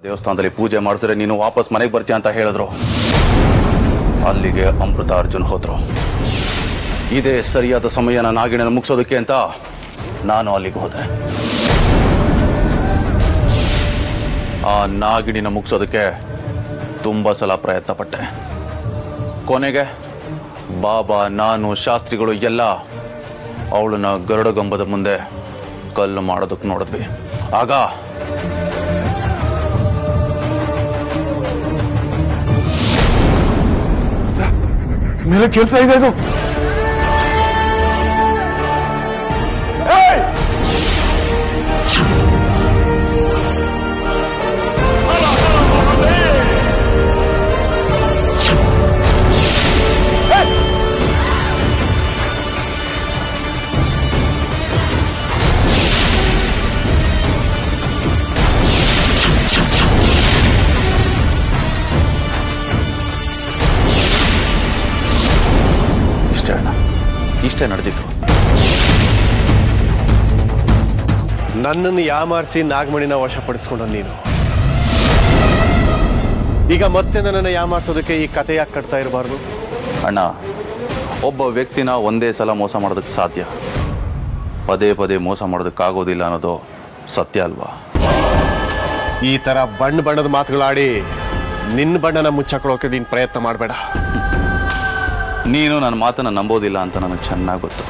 ದೇವಸ್ಥಾನದಲ್ಲಿ ಪೂಜೆ ಮಾಡಿಸಿದ್ರೆ ನೀನು ವಾಪಸ್ ಮನೆಗೆ ಬರ್ತೀಯ ಅಂತ ಹೇಳಿದ್ರು ಅಲ್ಲಿಗೆ ಅಮೃತ ಅರ್ಜುನ್ ಹೋದ್ರು ಇದೇ ಸರಿಯಾದ ಸಮಯನ ನಾಗಿಣನ ಮುಗಿಸೋದಕ್ಕೆ ಅಂತ ನಾನು ಅಲ್ಲಿಗೆ ಹೋದೆ ಆ ನಾಗಿಣಿನ ಮುಗಿಸೋದಕ್ಕೆ ತುಂಬ ಸಲ ಪ್ರಯತ್ನ ಪಟ್ಟೆ ಕೊನೆಗೆ ಬಾಬಾ ನಾನು ಶಾಸ್ತ್ರಿಗಳು ಎಲ್ಲ ಅವಳನ್ನ ಗರುಡಗಂಬದ ಮುಂದೆ ಕಲ್ಲು ಮಾಡೋದಕ್ಕೆ ನೋಡಿದ್ವಿ ಆಗ ಮೇಲೆ ಕೇಳ್ತಾ ಇದೆ ಅದು ಏಯ್! ಇಷ್ಟೇ ಅಣ್ಣ ಇಷ್ಟೇ ನಡೆದಿತ್ತು ನನ್ನನ್ನು ಯಾಮಾರಿಸಿ ನಾಗಮಣಿನ ವಶಪಡಿಸ್ಕೊಂಡ ನೀನು ಈಗ ಮತ್ತೆ ನನ್ನನ್ನು ಯಾಮಾರಿಸೋದಕ್ಕೆ ಈ ಕತೆ ಯಾಕೆ ಕಟ್ತಾ ಇರಬಾರ್ದು ಅಣ್ಣ ಒಬ್ಬ ವ್ಯಕ್ತಿನ ಒಂದೇ ಸಲ ಮೋಸ ಮಾಡೋದಕ್ಕೆ ಸಾಧ್ಯ ಪದೇ ಪದೇ ಮೋಸ ಮಾಡೋದಕ್ಕಾಗೋದಿಲ್ಲ ಅನ್ನೋದು ಸತ್ಯ ಅಲ್ವಾ ಈ ತರ ಬಣ್ಣ ಬಣ್ಣದ ಮಾತುಗಳಾಡಿ ನಿನ್ನ ಬಣ್ಣನ ಮುಚ್ಚಾಕೊಳ್ಳೋಕೆ ನೀನು ಪ್ರಯತ್ನ ಮಾಡಬೇಡ ನೀನು ನನ್ನ ಮಾತನ್ನು ನಂಬೋದಿಲ್ಲ ಅಂತ ನನಗೆ ಚೆನ್ನಾಗಿ ಗೊತ್ತು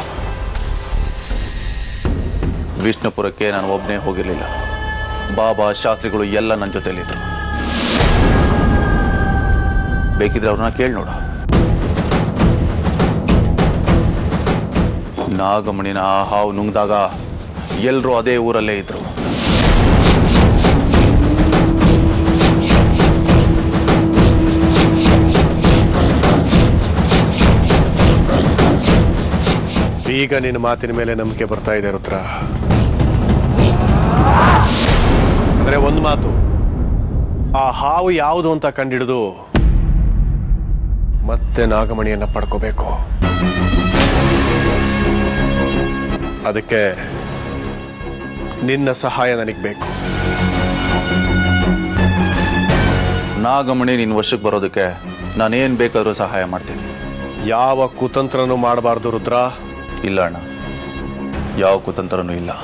ವಿಷ್ಣುಪುರಕ್ಕೆ ನಾನು ಒಬ್ಬನೇ ಹೋಗಿರಲಿಲ್ಲ ಬಾಬಾ ಶಾಸ್ತ್ರಿಗಳು ಎಲ್ಲ ನನ್ನ ಜೊತೆಲಿದ್ರು ಬೇಕಿದ್ರೆ ಅವ್ರನ್ನ ಕೇಳಿ ನೋಡು ನಾಗಮಣಿನ ಆ ಹಾವು ನುಂಗ್ದಾಗ ಎಲ್ಲರೂ ಅದೇ ಊರಲ್ಲೇ ಇದ್ರು ಈಗ ನಿನ್ನ ಮಾತಿನ ಮೇಲೆ ನಂಬಿಕೆ ಬರ್ತಾ ಇದೆ ರುದ್ರ ಅಂದ್ರೆ ಒಂದು ಮಾತು ಆ ಹಾವು ಯಾವುದು ಅಂತ ಕಂಡಿಡಿದು ಮತ್ತೆ ನಾಗಮಣಿಯನ್ನ ಪಡ್ಕೋಬೇಕು ಅದಕ್ಕೆ ನಿನ್ನ ಸಹಾಯ ನನಗೆ ಬೇಕು ನಾಗಮಣಿ ನಿನ್ನ ವಶಕ್ಕೆ ಬರೋದಕ್ಕೆ ನಾನೇನು ಬೇಕಾದರೂ ಸಹಾಯ ಮಾಡ್ತೀನಿ ಯಾವ ಕುತಂತ್ರನೂ ಮಾಡಬಾರ್ದು ರುದ್ರ ಇಲ್ಲ ಅಣ್ಣ ಯಾವ ಕುತಂತ್ರನೂ ಇಲ್ಲ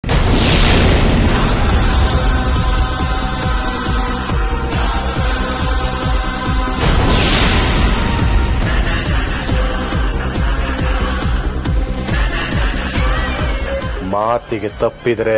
ಮಾತಿಗೆ ತಪ್ಪಿದ್ರೆ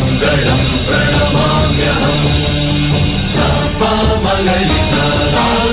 मङ्गलं प्रणमाम्यहम् सा पामललिता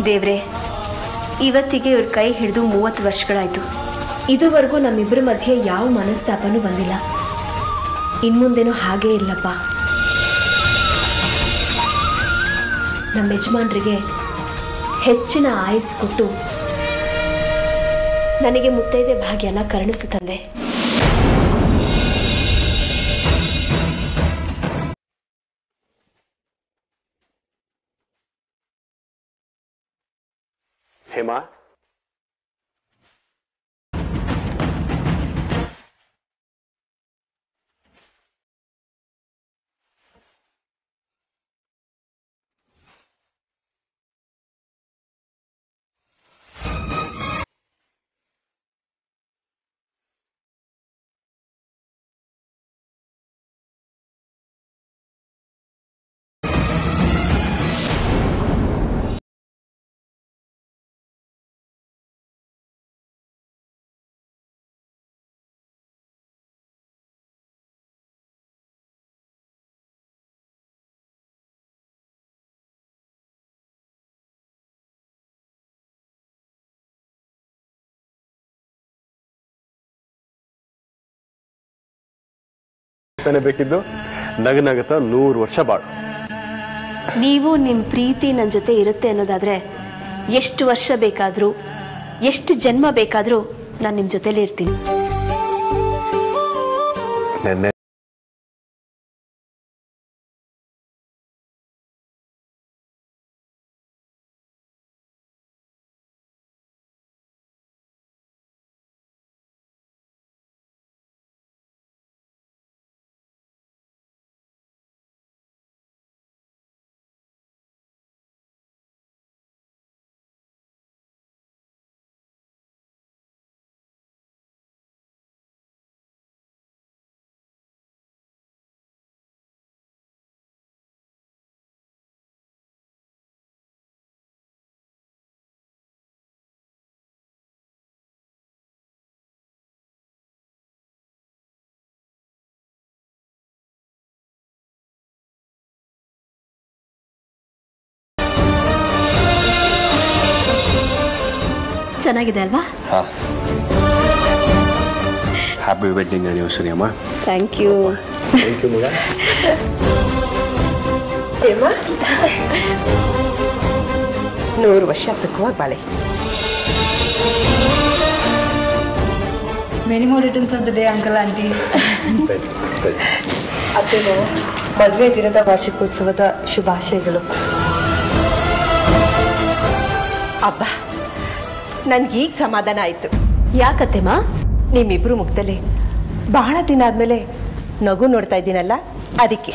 ದೇವ್ರೆ ಇವತ್ತಿಗೆ ಇವ್ರ ಕೈ ಹಿಡಿದು ಮೂವತ್ತು ವರ್ಷಗಳಾಯ್ತು ಇದುವರೆಗೂ ನಮ್ಮಿಬ್ಬರ ಮಧ್ಯೆ ಯಾವ ಮನಸ್ತಾಪನೂ ಬಂದಿಲ್ಲ ಇನ್ಮುಂದೆನೂ ಹಾಗೇ ಇಲ್ಲಪ್ಪ ನಮ್ಮ ಯಜಮಾನ್ರಿಗೆ ಹೆಚ್ಚಿನ ಆಯುಸ್ ಕೊಟ್ಟು ನನಗೆ ಮುತ್ತೈದೆ ಭಾಗ್ಯನ ಕರುಣಿಸು ತಂದೆ ಹೇಮಾ ತಾನೇ ಬೇಕಿದ್ದು ನಗ ನಗತ ನೂರು ವರ್ಷ ಬಾಳು ನೀವು ನಿಮ್ಮ ಪ್ರೀತಿ ನನ್ನ ಜೊತೆ ಇರುತ್ತೆ ಅನ್ನೋದಾದ್ರೆ ಎಷ್ಟು ವರ್ಷ ಬೇಕಾದರೂ ಎಷ್ಟು ಜನ್ಮ ಬೇಕಾದರೂ ನಾನು ನಿಮ್ಮ ಜೊತೆಲೇ ಇರ್ತೀನಿ ನೆನ್ನೆ ಚೆನ್ನಾಗಿದೆ ಅಲ್ವಾ ಹ್ಯಾಪಿ ವೆಡ್ಡಿಂಗ್ ಆನಿವರ್ಸರಿ ಅಮ್ಮ ಥ್ಯಾಂಕ್ ಯು ಥ್ಯಾಂಕ್ ಯು ಮಗ ನೂರು ವರ್ಷ ಸುಖವಾಗಿ ಬಾಳೆ Many more returns of the day, Uncle Auntie. ಅದೇನು ಮದುವೆ ದಿನದ ವಾರ್ಷಿಕೋತ್ಸವದ ಶುಭಾಶಯಗಳು ಅಬ್ಬ ನನ್ಗೀಗ ಸಮಾಧಾನ ಆಯಿತು ಯಾಕತ್ತೆಮ್ಮ ನಿಮ್ಮಿಬ್ರು ಮುಖದಲ್ಲಿ ಬಹಳ ದಿನ ಆದಮೇಲೆ ನಗು ನೋಡ್ತಾ ಇದ್ದೀನಲ್ಲ ಅದಕ್ಕೆ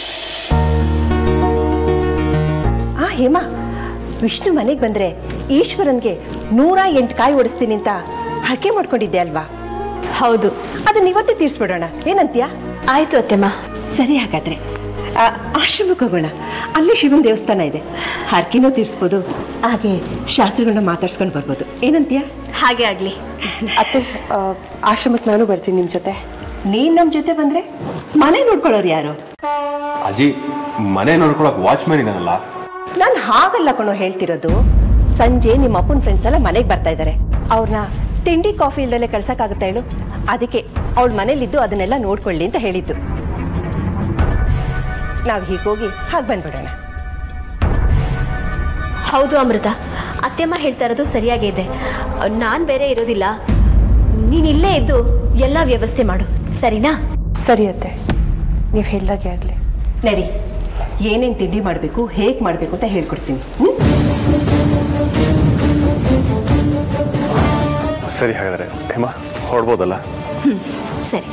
ಆ ಹೇಮಾ ವಿಷ್ಣು ಮನೆಗೆ ಬಂದ್ರೆ ಈಶ್ವರನ್ಗೆ ನೂರ ಎಂಟು ಕಾಯಿ ಓಡಿಸ್ತೀನಿ ಅಂತ ಹರಕೆ ಮಾಡ್ಕೊಂಡಿದ್ದೆ ಅಲ್ವಾ ಹೌದು ಅದನ್ನ ಇವತ್ತೇ ತೀರ್ಸ್ಬಿಡೋಣ ಏನಂತೀಯಾ ಆಯ್ತು ಅತ್ತೆಮ್ಮ ಸರಿ ಹಾಗಾದ್ರೆ ಆ, ಆಶ್ರಮಕ್ಕೆ ಹೋಗೋಣ ಅಲ್ಲಿ ಶಿವನ ದೇವಸ್ಥಾನ ಇದೆ ಹರಕೆನೂ ತೀರಿಸ್ಬೋದು ಹಾಗೆ ಶಾಸ್ತ್ರಿಗಳನ್ನ ಮಾತಾಡ್ಸ್ಕೊಂಡು ಬರ್ಬೋದು ಏನಂತೀಯ ಹಾಗೆ ಆಗಲಿ ಅತ್ತೆ ಆಶ್ರಮಕ್ಕೆ ನಾನು ಬರ್ತೀನಿ ನಿಮ್ಮ ಜೊತೆ ನೀನು ನಮ್ಮ ಜೊತೆ ಬಂದ್ರೆ ಮನೆ ನೋಡ್ಕೊಳ್ಳೋರು ಯಾರು ಅಜಿ ಮನೆ ನೋಡ್ಕೊಳಕ್ ವಾಚ್ಮ್ಯಾನ್ ಇದಾನಲ್ಲ ನಾನು ಹಾಗಲ್ಲ ಕಣೋ ಹೇಳ್ತಿರೋದು ಸಂಜೆ ನಿಮ್ಮ ಅಪ್ಪನ ಫ್ರೆಂಡ್ಸ್ ಎಲ್ಲ ಮನೆಗೆ ಬರ್ತಾ ಇದ್ದಾರೆ ಅವ್ರನ್ನ ತಿಂಡಿ ಕಾಫಿ ಇಲ್ದಲೆ ಕಳ್ಸಕ್ಕಾಗುತ್ತಾ ಹೇಳು ಅದಕ್ಕೆ ಅವಳ ಮನೇಲಿದ್ದು ಅದನ್ನೆಲ್ಲ ನೋಡ್ಕೊಳ್ಳಿ ಅಂತ ಹೇಳಿದ್ದು ನಾವು ಹೀಗೋಗಿ ಹಾಗೆ ಬಂದ್ಬಿಡೋಣ ಹೌದು ಅಮೃತ ಅತ್ತೆಮ್ಮ ಹೇಳ್ತಾ ಇರೋದು ಸರಿಯಾಗೇ ಇದೆ ನಾನು ಬೇರೆ ಇರೋದಿಲ್ಲ ನೀನು ಇಲ್ಲೇ ಇದ್ದು ಎಲ್ಲ ವ್ಯವಸ್ಥೆ ಮಾಡು ಸರಿನಾ ಸರಿ ಅತ್ತೆ ನೀವು ಹೇಳ್ದಾಗೆ ಆಗಲಿ ನಡಿ ಏನೇನು ತಿಂಡಿ ಮಾಡಬೇಕು ಹೇಗೆ ಮಾಡಬೇಕು ಅಂತ ಹೇಳ್ಕೊಡ್ತೀನಿ ಹ್ಮ್? ಸರಿ ಹಾಗಾದ್ರೆ ಹೇಮಾ ಹೊಡ್ಬೋದಲ್ಲ ಸರಿ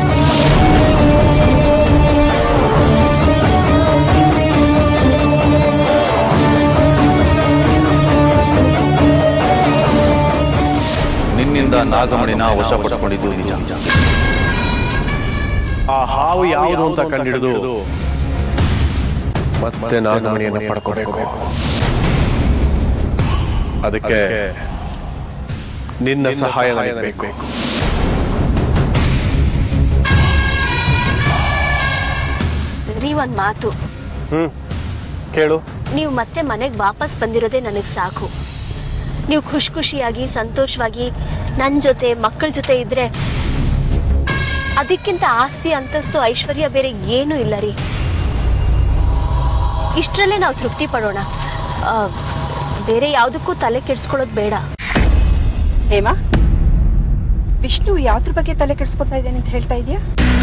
ನಿನ್ನಿಂದ ನಾಗಮಣಿನ ವಶಪಡಿಸಿಕೊಂಡಿದ್ದು ನಿಜ ಆ ಹಾವು ಯಾವುದು ಅಂತ ಕಂಡಿಡಿದು ಮತ್ತೆ ನಾಗಮಣಿಯನ್ನು ಪಡ್ಕೋಬೇಕು ಅದಕ್ಕೆ ನಿನ್ನ ಸಹಾಯ ನನಗೆ ಬೇಕು ರೀ ಒಂದು ಮಾತು ಕೇಳು ನೀವು ಮತ್ತೆ ಮನೆಗೆ ವಾಪಸ್ ಬಂದಿರೋದೇ ನನಗೆ ಸಾಕು ನೀವು ಖುಷಿ ಖುಷಿಯಾಗಿ ಸಂತೋಷವಾಗಿ ನನ್ನ ಜೊತೆ ಮಕ್ಕಳ ಜೊತೆ ಇದ್ರೆ ಅದಕ್ಕಿಂತ ಆಸ್ತಿ ಅಂತಸ್ತು ಐಶ್ವರ್ಯ ಬೇರೆ ಏನೂ ಇಲ್ಲ ರೀ ಇಷ್ಟರಲ್ಲೇ ನಾವು ತೃಪ್ತಿ ಪಡೋಣ ಆ, ಬೇರೆ ಯಾವುದಕ್ಕೂ ತಲೆ ಕೆಡಿಸ್ಕೊಳ್ಳೋದು ಬೇಡ ಹೇಮಾ ವಿಷ್ಣು ಯಾವ್ದ್ರ ಬಗ್ಗೆ ತಲೆ ಕೆಡಿಸ್ಕೊತಾ ಇದ್ದೇನೆ ಅಂತ ಹೇಳ್ತಾ ಇದೀಯಾ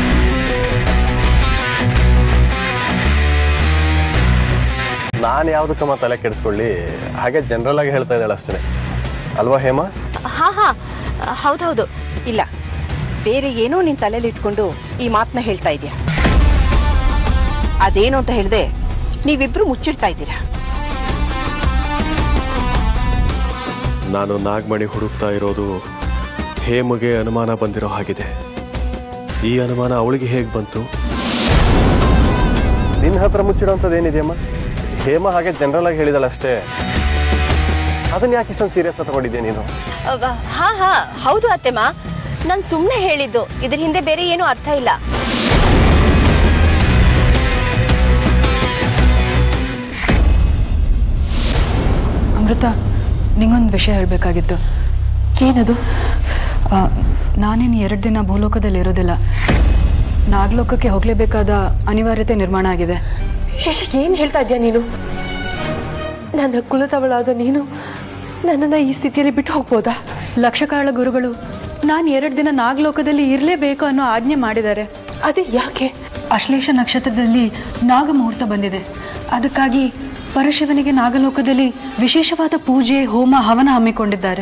ನಾನು ಯಾವುದಕ್ಕಮ್ಮ ತಲೆ ಕೆಡಿಸ್ಕೊಳ್ಳಿ ಹಾಗೆ ಜನರಲ್ ಆಗಿ ಹೇಳ್ತಾ ಇದ್ದಾಳೆ ಅಷ್ಟೇ ಅಲ್ವಾ ಹೇಮಾ ಹಾ ಹಾ ಹೌದೌದು ಇಲ್ಲ ಬೇರೆ ಏನೋ ನಿನ್ ತಲೆಯಲ್ಲಿ ಇಟ್ಕೊಂಡು ಈ ಮಾತನ್ನ ಹೇಳ್ತಾ ಇದೀಯ ಅದೇನು ಅಂತ ಹೇಳ್ದೆ ನೀವಿಬ್ರು ಮುಚ್ಚಿಡ್ತಾ ಇದ್ದೀರಾ ನಾನು ನಾಗಮಣಿ ಹುಡುಕ್ತಾ ಇರೋದು ಹೇಮಗೆ ಅನುಮಾನ ಬಂದಿರೋ ಹಾಗಿದೆ ಈ ಅನುಮಾನ ಅವಳಿಗೆ ಹೇಗೆ ಬಂತು ನಿನ್ನ ಹತ್ರ ಮುಚ್ಚಿಡೋಂಥದ್ದು ಏನಿದೆಯಮ್ಮ ಹೇಮ ಹಾಗೆ ಜನರಲ್ ಆಗಿ ಹೇಳಿದಳು ಅಷ್ಟೇ ಅದನ್ನ ಯಾಕೆ ಇಷ್ಟೊಂದು ಸೀರಿಯಸ್ ತಗೊಂಡಿದ್ದೆ ನೀನು ಅವ, ಹಾ ಹಾ ಹೌದು ಅತ್ತೆಮ್ಮ ನಾನು ಸುಮ್ಮನೆ ಹೇಳಿದ್ದು ಇದ್ರ ಹಿಂದೆ ಬೇರೆ ಏನೂ ಅರ್ಥ ಇಲ್ಲ ಅಮೃತ ನಿಂಗೊಂದು ವಿಷಯ ಹೇಳಬೇಕಾಗಿತ್ತು ಏನದು ಆ, ನಾನೇನು ಎರಡು ದಿನ ಭೂಲೋಕದಲ್ಲಿ ಇರೋದಿಲ್ಲ ನಾಗಲೋಕಕ್ಕೆ ಹೋಗಲೇಬೇಕಾದ ಅನಿವಾರ್ಯತೆ ನಿರ್ಮಾಣ ಆಗಿದೆ ಶಶಿ ಏನು ಹೇಳ್ತಾ ಇದ್ಯಾ ನೀನು ನನ್ನ ಕುಲತವಳಾದ ನೀನು ನನ್ನನ್ನು ಈ ಸ್ಥಿತಿಯಲ್ಲಿ ಬಿಟ್ಟು ಹೋಗ್ಬೋದಾ ಲಕ್ಷಕಾಳ ಗುರುಗಳು ನಾನು ಎರಡು ದಿನ ನಾಗಲೋಕದಲ್ಲಿ ಇರಲೇಬೇಕು ಅನ್ನೋ ಆಜ್ಞೆ ಮಾಡಿದ್ದಾರೆ ಅದೇ ಯಾಕೆ ಅಶ್ಲೇಷ ನಕ್ಷತ್ರದಲ್ಲಿ ನಾಗಮುಹೂರ್ತ ಬಂದಿದೆ ಅದಕ್ಕಾಗಿ ಪರಶಿವನಿಗೆ ನಾಗಲೋಕದಲ್ಲಿ ವಿಶೇಷವಾದ ಪೂಜೆ ಹೋಮ ಹವನ ಹಮ್ಮಿಕೊಂಡಿದ್ದಾರೆ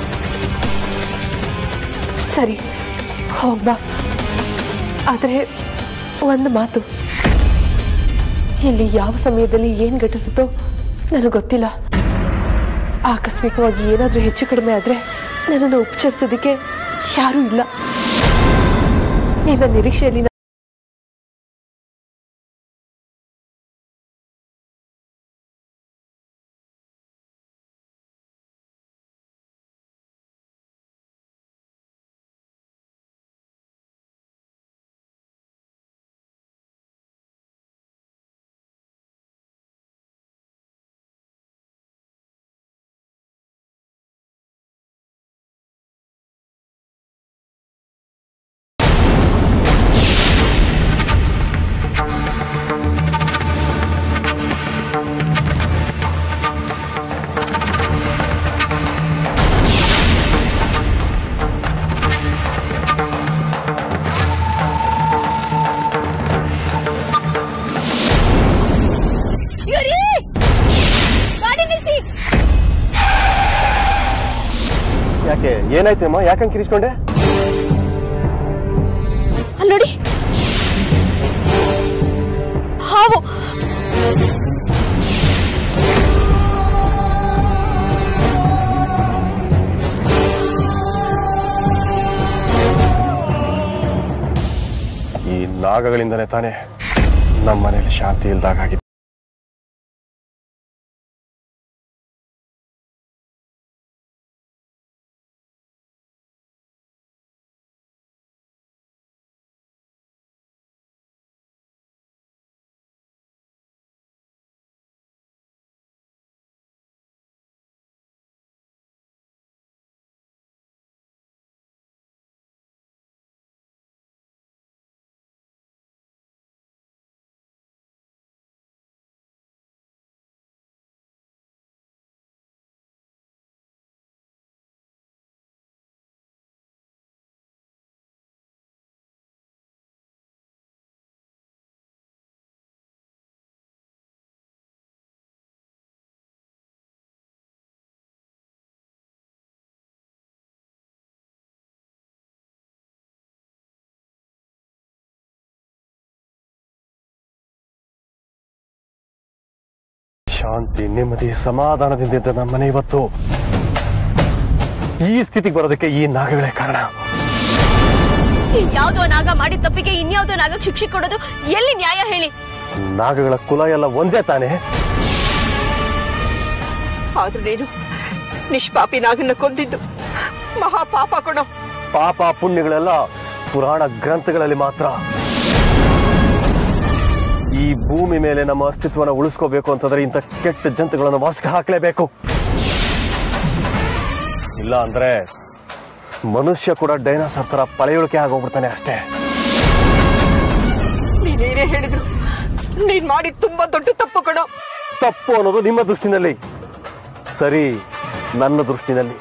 ಸರಿ ಹೋಗ್ಬಾ ಆದರೆ ಒಂದು ಮಾತು ಇಲ್ಲಿ ಯಾವ ಸಮಯದಲ್ಲಿ ಏನು ಘಟಿಸುತ್ತೋ ನನಗೆ ಗೊತ್ತಿಲ್ಲ ಆಕಸ್ಮಿಕವಾಗಿ ಏನಾದರೂ ಹೆಚ್ಚು ಕಡಿಮೆ ಆದರೆ ನನ್ನನ್ನು ಉಪಚರಿಸೋದಕ್ಕೆ ಯಾರೂ ಇಲ್ಲ ನಿನ್ನ ನಿರೀಕ್ಷೆಯಲ್ಲಿ ನಾ- ಯಾಕೆ ಏನಾಯ್ತು ಅಮ್ಮ ಯಾಕಂಗೆ ಕಿರಿಸ್ಕೊಂಡೆ ಅಲ್ಲಿ ನೋಡಿ ಹಾವು ಈ ನಾಗಗಳಿಂದನೇ ತಾನೇ ನಮ್ಮ ಮನೇಲಿ ಶಾಂತಿ ಇಲ್ದಾಗಿದೆ ಶಾಂತಿ ನೆಮ್ಮದಿ ಸಮಾಧಾನದಿಂದ ನಮ್ಮ ಮನೆ ಇವತ್ತು ಈ ಸ್ಥಿತಿಗೆ ಬರೋದಕ್ಕೆ ಈ ನಾಗಗಳೇ ಕಾರಣ ಯಾವ್ದೋ ನಾಗ ಮಾಡಿದ ತಪ್ಪಿಗೆ ಇನ್ಯಾವುದೋ ನಾಗ ಶಿಕ್ಷೆ ಕೊಡೋದು ಎಲ್ಲಿ ನ್ಯಾಯ ಹೇಳಿ ನಾಗಗಳ ಕುಲ ಎಲ್ಲ ಒಂದೇ ತಾನೇ ಆದ್ರೂ ನೀನು ನಿಷ್ಪಾಪಿ ನಾಗನ್ನ ಕೊಂದಿದ್ದು ಮಹಾಪಾಪ ಕಣೋ ಪಾಪ ಪುಣ್ಯಗಳೆಲ್ಲ ಪುರಾಣ ಗ್ರಂಥಗಳಲ್ಲಿ ಮಾತ್ರ ಈ ಭೂಮಿ ಮೇಲೆ ನಮ್ಮ ಅಸ್ತಿತ್ವನ ಉಳಿಸ್ಕೋಬೇಕು ಅಂತಂದ್ರೆ ಇಂಥ ಕೆಟ್ಟ ಜಂತುಗಳನ್ನು ವಾಸಕ್ಕೆ ಹಾಕಲೇಬೇಕು ಇಲ್ಲ ಅಂದ್ರೆ ಮನುಷ್ಯ ಕೂಡ ಡೈನೋಸಾರ್ ತರ ಪಳೆಯುಳಿಕೆ ಆಗೋಗ್ಬಿಡ್ತಾನೆ ಅಷ್ಟೇ ನೀನೇನೇ ಹೇಳಿದ್ರು ನೀನ್ ಮಾಡಿ ತುಂಬಾ ದೊಡ್ಡ ತಪ್ಪು ಕಣೋ ತಪ್ಪು ಅನ್ನೋದು ನಿಮ್ಮ ದೃಷ್ಟಿನಲ್ಲಿ ಸರಿ ನನ್ನ ದೃಷ್ಟಿನಲ್ಲಿ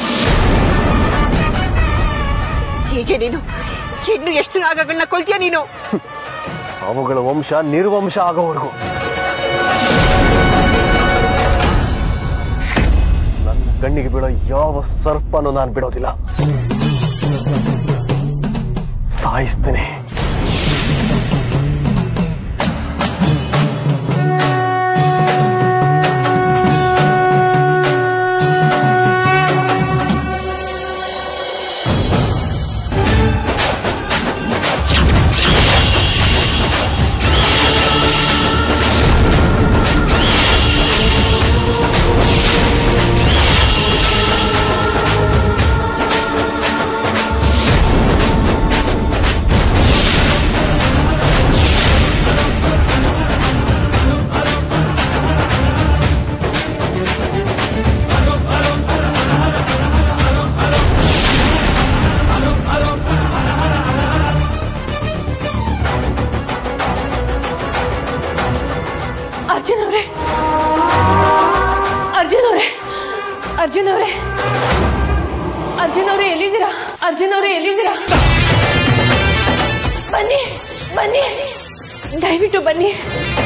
ಹೀಗೆ ನೀನು ಇನ್ನು ಎಷ್ಟು ನಾಗಗಳನ್ನ ಕೊಲ್ತೀಯ ನೀನು ಅವುಗಳ ವಂಶ ನಿರ್ವಂಶ ಆಗೋವರೆಗೂ ನನ್ನ ಕಣ್ಣಿಗೆ ಬೀಳೋ ಯಾವ ಸರ್ಪನು ನಾನು ಬಿಡೋದಿಲ್ಲ ಸಾಯಿಸ್ತೇನೆ ಅರ್ಜುನ್ ಅವರೇ ಅರ್ಜುನ್ ಅವರೇ ಅರ್ಜುನ್ ಅವರೇ ಅರ್ಜುನ್ ಅವರೇ ಎಲ್ಲಿದ್ದೀರಾ ಅರ್ಜುನ್ ಅವರೇ ಎಲ್ಲಿದ್ದೀರಾ ಬನ್ನಿ ಬನ್ನಿ ದಯವಿಟ್ಟು ಬನ್ನಿ